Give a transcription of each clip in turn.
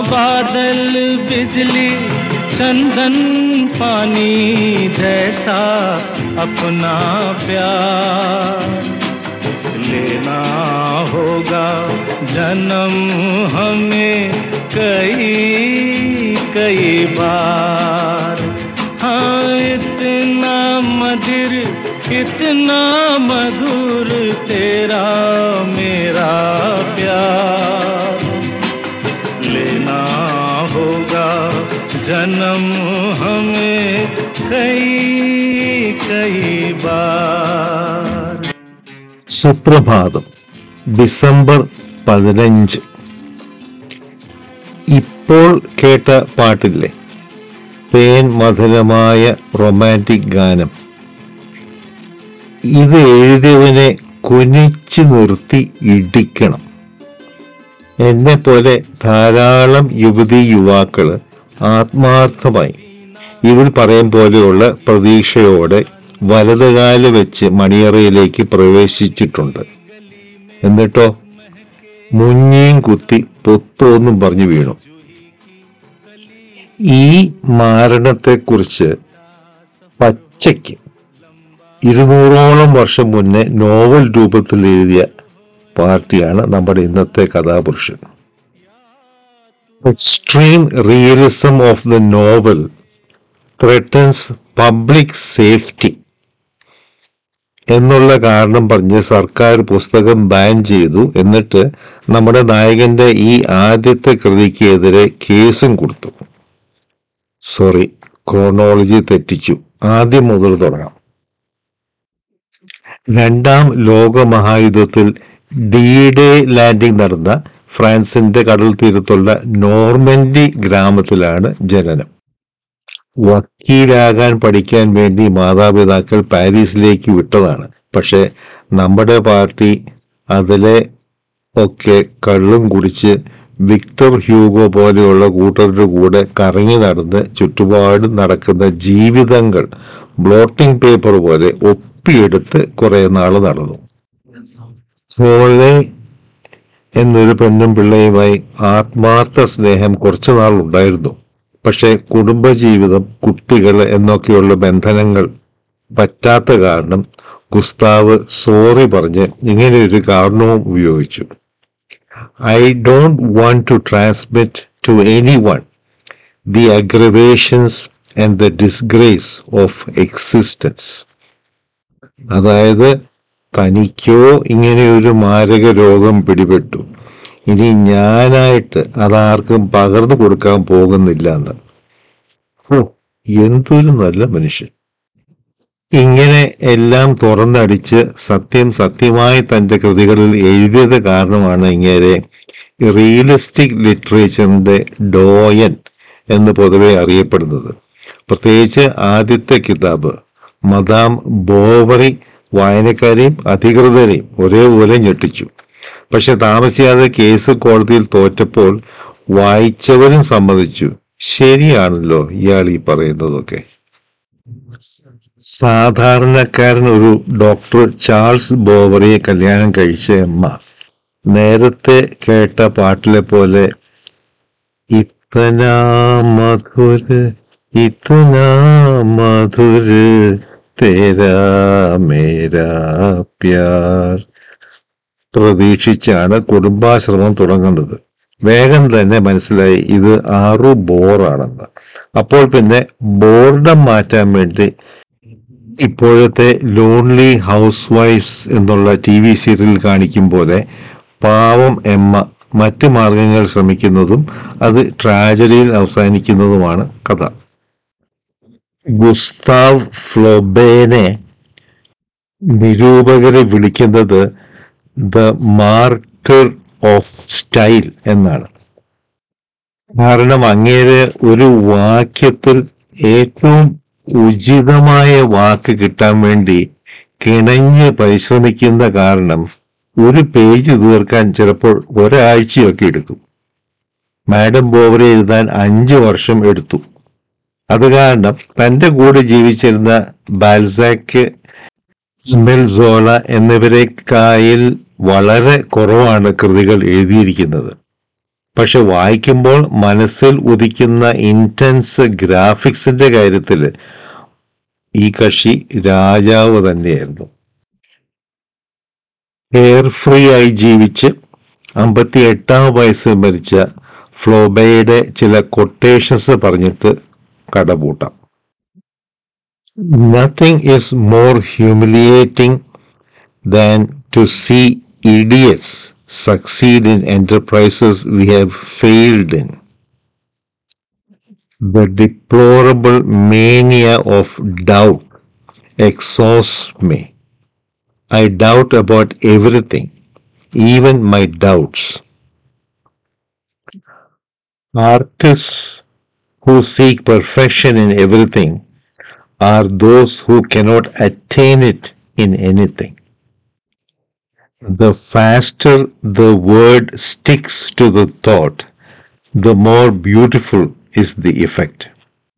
बादल बिजली चंदन पानी जैसा अपना प्यार लेना होगा जन्म हमें कई कई बार हाँ इतना मधुर कितना मधुर तेरा मेरा प्यार लेना होगा जन्म हमें कई कई बार സുപ്രഭാതം ഡിസംബർ പതിനഞ്ച് ഇപ്പോൾ കേട്ട പാട്ടില്ലേ തേൻ മധുരമായ റൊമാൻറ്റിക് ഗാനം ഇത് എഴുതിയവനെ കുനിച്ചു നിർത്തി ഇടിക്കണം എന്നെ പോലെ ധാരാളം യുവതി യുവാക്കള് ആത്മാർത്ഥമായി ഇതിൽ പറയും പോലെയുള്ള പ്രതീക്ഷയോടെ വലതുകാല് വെച്ച് മണിയറയിലേക്ക് പ്രവേശിച്ചിട്ടുണ്ട് എന്നിട്ടോ മുഞ്ഞിയും കുത്തി പൊത്തോന്നും പറഞ്ഞു വീണു ഈ മാരണത്തെക്കുറിച്ച് പച്ചയ്ക്ക് ഇരുന്നൂറോളം വർഷം മുന്നേ നോവൽ രൂപത്തിൽ എഴുതിയ പാർട്ടിയാണ് നമ്മുടെ ഇന്നത്തെ കഥാപുരുഷൻ extreme realism of the novel threatens public safety എന്നുള്ള കാരണം പറഞ്ഞ് സർക്കാർ പുസ്തകം ബാൻ ചെയ്തു എന്നിട്ട് നമ്മുടെ നായകന്റെ ഈ ആദ്യത്തെ കൃതിക്ക് എതിരെ കേസും കൊടുത്തു സോറി ക്രോണോളജി തെറ്റിച്ചു ആദ്യം മുതൽ തുടങ്ങാം രണ്ടാം ലോക മഹായുദ്ധത്തിൽ ഡി ഡേ ലാൻഡിംഗ് നടന്ന ഫ്രാൻസിന്റെ കടൽ തീരത്തുള്ള നോർമൻഡി ഗ്രാമത്തിലാണ് ജനനം വക്കീലാകാൻ പഠിക്കാൻ വേണ്ടി മാതാപിതാക്കൾ പാരീസിലേക്ക് വിട്ടതാണ് പക്ഷെ നമ്മുടെ പാർട്ടി അതിലെ ഒക്കെ കള്ളും കുടിച്ച് വിക്ടർ ഹ്യൂഗോ പോലെയുള്ള കൂട്ടരുടെ കൂടെ കറങ്ങി നടന്ന് ചുറ്റുപാട് നടക്കുന്ന ജീവിതങ്ങൾ ബ്ലോട്ടിംഗ് പേപ്പർ പോലെ ഒപ്പിയെടുത്ത് കുറെ നാള് നടന്നു സോളെ എന്നൊരു പെണ്ണും പിള്ളയുമായി ആത്മാർത്ഥ സ്നേഹം കുറച്ചു നാൾ ഉണ്ടായിരുന്നു പക്ഷെ കുടുംബജീവിതം കുട്ടികൾ എന്നൊക്കെയുള്ള ബന്ധനങ്ങൾ പറ്റാത്ത കാരണം ഗുസ്താവ് സോറി പറഞ്ഞ് ഇങ്ങനെ ഒരു കാരണവും ഉപയോഗിച്ചു I don't want to transmit to anyone the aggravations and the disgrace of existence അതായത് തനിക്കോ ഇങ്ങനെ ഒരു മാരക രോഗം പിടിപെട്ടു ഇനി ഞാനായിട്ട് അതാർക്കും പകർന്നു കൊടുക്കാൻ പോകുന്നില്ല എന്ന് ഓ എന്തൊരു നല്ല മനുഷ്യൻ ഇങ്ങനെ എല്ലാം തുറന്നടിച്ച് സത്യം സത്യമായി തന്റെ കൃതികളിൽ എഴുതിയത് കാരണമാണ് ഇങ്ങനെ റിയലിസ്റ്റിക് ലിറ്ററേച്ചറിന്റെ ഡോയൻ എന്ന് പൊതുവെ അറിയപ്പെടുന്നത് പ്രത്യേകിച്ച് ആദ്യത്തെ കിതാബ് മദാം ബോവറി വായനക്കാരെയും അധികൃതരെയും ഒരേപോലെ ഞെട്ടിച്ചു പക്ഷെ താമസിയാതെ കേസ് കോടതിയിൽ തോറ്റപ്പോൾ വായിച്ചവരും സമ്മതിച്ചു ശരിയാണല്ലോ ഇയാൾ ഈ പറയുന്നതൊക്കെ സാധാരണക്കാരൻ ഒരു ഡോക്ടർ ചാൾസ് ബോവറിയെ കല്യാണം കഴിച്ച അമ്മ നേരത്തെ കേട്ട പാട്ടിലെ പോലെ ഇത്തനാ മധുര് ഇത്തനാ മധുര് തേരാ മേരാ പ്യാർ പ്രതീക്ഷിച്ചാണ് കുടുംബാശ്രമം തുടങ്ങുന്നത് വേഗം തന്നെ മനസ്സിലായി ഇത് ആറു ബോറാണെന്ന് അപ്പോൾ പിന്നെ ബോർഡം മാറ്റാൻ വേണ്ടി ഇപ്പോഴത്തെ ലോൺലി ഹൗസ് വൈഫ്സ് എന്നുള്ള ടി വി സീരിയൽ കാണിക്കും പോലെ പാവം എമ്മ മറ്റ് മാർഗങ്ങൾ ശ്രമിക്കുന്നതും അത് ട്രാജഡിയിൽ അവസാനിക്കുന്നതുമാണ് കഥ ഗുസ്താവ് ഫ്ലോബേനെ നിരൂപകരെ വിളിക്കുന്നത് ദ മാർട്ടർ ഓഫ് സ്റ്റൈൽ എന്നാണ് കാരണം അങ്ങേര് ഒരു വാക്യത്തിൽ ഏറ്റവും ഉചിതമായ വാക്ക് കിട്ടാൻ വേണ്ടി കിണഞ്ഞ് പരിശ്രമിക്കുന്ന കാരണം ഒരു പേജ് തീർക്കാൻ ചിലപ്പോൾ ഒരാഴ്ചയൊക്കെ എടുക്കും മാഡം ബോവറെ എഴുതാൻ അഞ്ച് വർഷം എടുത്തു അത് കാരണം തന്റെ കൂടെ ജീവിച്ചിരുന്ന ബാൽസാക്ക് ഇമെൽസോള എന്നിവരെക്കായിൽ വളരെ കുറവാണ് കൃതികൾ എഴുതിയിരിക്കുന്നത് പക്ഷെ വായിക്കുമ്പോൾ മനസ്സിൽ ഉദിക്കുന്ന ഇന്റൻസ് ഗ്രാഫിക്സിന്റെ കാര്യത്തിൽ ഈ കക്ഷി രാജാവ് തന്നെയായിരുന്നു കെയർ ഫ്രീ ആയി ജീവിച്ച് അമ്പത്തി എട്ടാം വയസ്സിൽ മരിച്ച ഫ്ലോബയുടെ ചില കൊട്ടേഷൻസ് പറഞ്ഞിട്ട് കടപൂട്ടാം nothing is more humiliating than to see idiots succeed in enterprises we have failed in. The deplorable mania of doubt exhausts me. I doubt about everything, even my doubts. Artists who seek perfection in everything are those who cannot attain it in anything. The faster the word sticks to the thought, the more beautiful is the effect.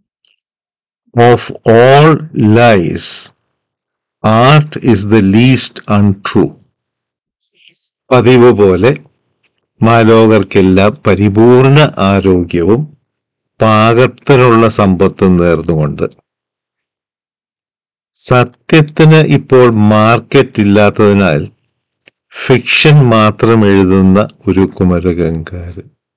Of all lies, art is the least untrue. പതിവ് പോലെ മാലോകർക്കെല്ലാം പരിപൂർണ ആരോഗ്യവും പാകത്തിനുള്ള സമ്പത്തും നേർന്നുകൊണ്ട് സത്യത്തിന് ഇപ്പോൾ market ഇല്ലാത്തതിനാൽ ഫിക്ഷൻ മാത്രം എഴുതുന്ന ഒരു കുമരകങ്കാരൻ